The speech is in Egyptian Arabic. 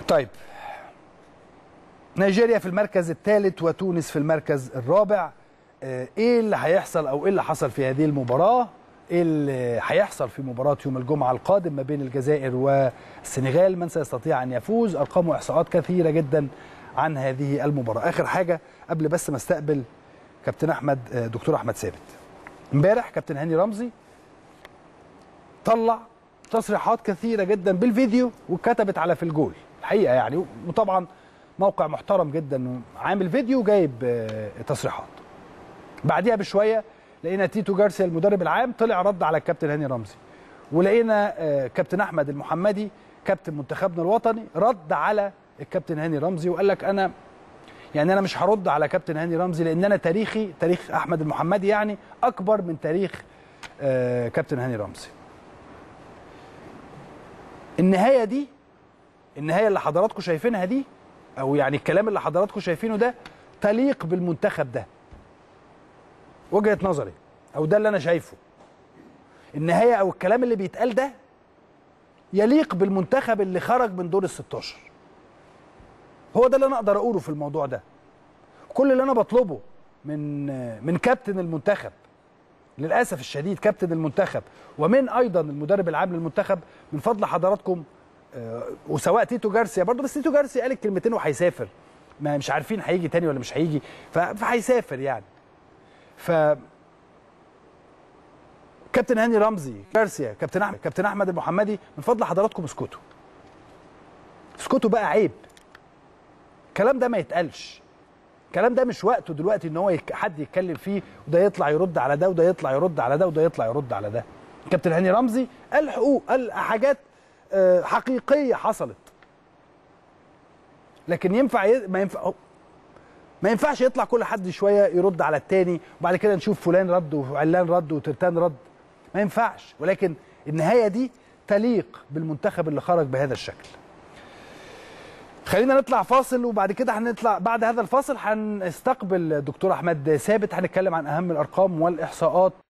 طيب نيجيريا في المركز الثالث وتونس في المركز الرابع آه، ايه اللي هيحصل او ايه اللي حصل في هذه المباراه ايه اللي هيحصل في مباراه يوم الجمعه القادم ما بين الجزائر والسنغال من سيستطيع ان يفوز ارقام واحصاءات كثيره جدا عن هذه المباراه اخر حاجه قبل بس ما استقبل كابتن احمد آه، دكتور احمد ثابت امبارح كابتن هاني رمزي طلع تصريحات كثيره جدا بالفيديو وكتبت على في الجول الحقيقه يعني وطبعا موقع محترم جدا عامل فيديو جايب آه، تصريحات بعديها بشويه لقينا تيتو جارسيا المدرب العام طلع رد على الكابتن هاني رمزي ولقينا آه، كابتن احمد المحمدي كابتن منتخبنا الوطني رد على الكابتن هاني رمزي وقال لك انا يعني انا مش هرد على كابتن هاني رمزي لان انا تاريخي تاريخ احمد المحمدي يعني اكبر من تاريخ آه، كابتن هاني رمزي النهايه دي النهايه اللي حضراتكم شايفينها دي او يعني الكلام اللي حضراتكم شايفينه ده تليق بالمنتخب ده وجهه نظري او ده اللي انا شايفه النهايه او الكلام اللي بيتقال ده يليق بالمنتخب اللي خرج من دور ال 16 هو ده اللي انا اقدر اقوله في الموضوع ده كل اللي انا بطلبه من من كابتن المنتخب للاسف الشديد كابتن المنتخب ومن ايضا المدرب العام للمنتخب من فضل حضراتكم آه، وسواء تيتو جارسيا برضه بس تيتو جارسيا قال الكلمتين وهيسافر ما مش عارفين هيجي تاني ولا مش هيجي ف- فهيسافر يعني ف كابتن هاني رمزي جارسيا كابتن احمد كابتن احمد المحمدي من فضل حضراتكم اسكتوا اسكتوا بقى عيب الكلام ده ما يتقالش الكلام ده مش وقته دلوقتي ان هو يك... حد يتكلم فيه وده يطلع يرد على ده وده يطلع يرد على ده وده يطلع يرد على ده كابتن هاني رمزي قال حقوق قال حاجات آه، حقيقيه حصلت لكن ينفع ي... ما ينفع ما ينفعش يطلع كل حد شويه يرد على التاني وبعد كده نشوف فلان رد وعلان رد وترتان رد ما ينفعش ولكن النهايه دي تليق بالمنتخب اللي خرج بهذا الشكل خلينا نطلع فاصل وبعد كده هنطلع بعد هذا الفاصل هنستقبل دكتور احمد ثابت هنتكلم عن اهم الارقام والاحصاءات